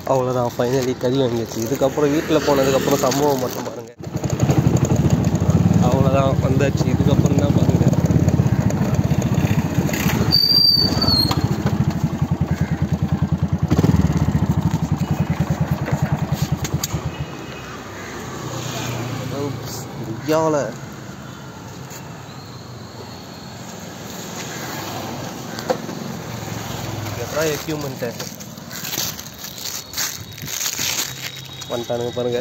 அவ்வளோதான் ஃபைனலி கறி வாங்கியாச்சு இதுக்கப்புறம் வீட்டில் போனதுக்கப்புறம் சம்பவம் மட்டும் பாருங்க அவ்வளோதான் வந்தாச்சு இதுக்கப்புறம் தான் பாருங்க இந்தியாவில் எப்படா எக்யூப்மெண்ட்டு வந்துட்டானுங்க பாருங்க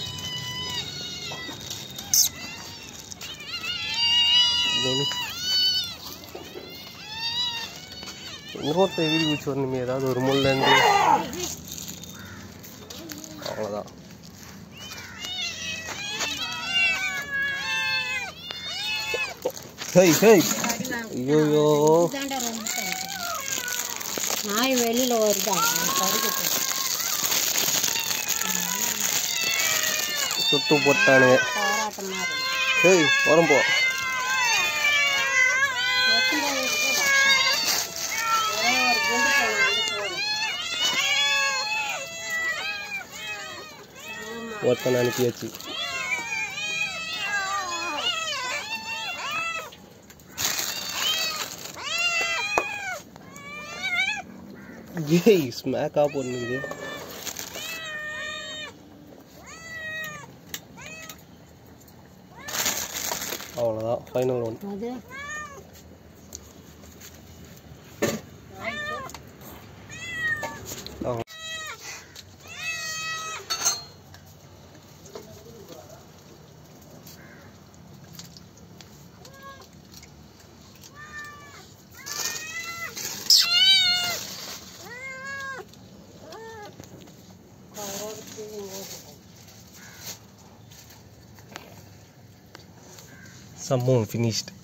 இதோ. இன்னொருத்த வீடு குச்சி வரணுமே ஏதாவது ஒரு முள்ளேருந்து அவ்வளோதான் ஹேய் ஹேய் ஐயோயோ இதாண்டா ரொம்ப கடிக்கும். நாய் வெளியில வருதா கடிக்கட்டும் சுத்து போட்டானுங்க போராட்டமா இருக்கு ஹேய் வரும் போ எத்தனை பேர் இருக்குதா? ஒரே ஒரு குண்டு பழம் வந்து போதும். ஆமா. ஒருத்தனை அனுப்பியாச்சு ஏய் ஸ்மேக்கா பண்ணுது அவ்வளோதான் ஃபைனல் ஒன் அது சம்பவம் ஃபினிஷ்ட்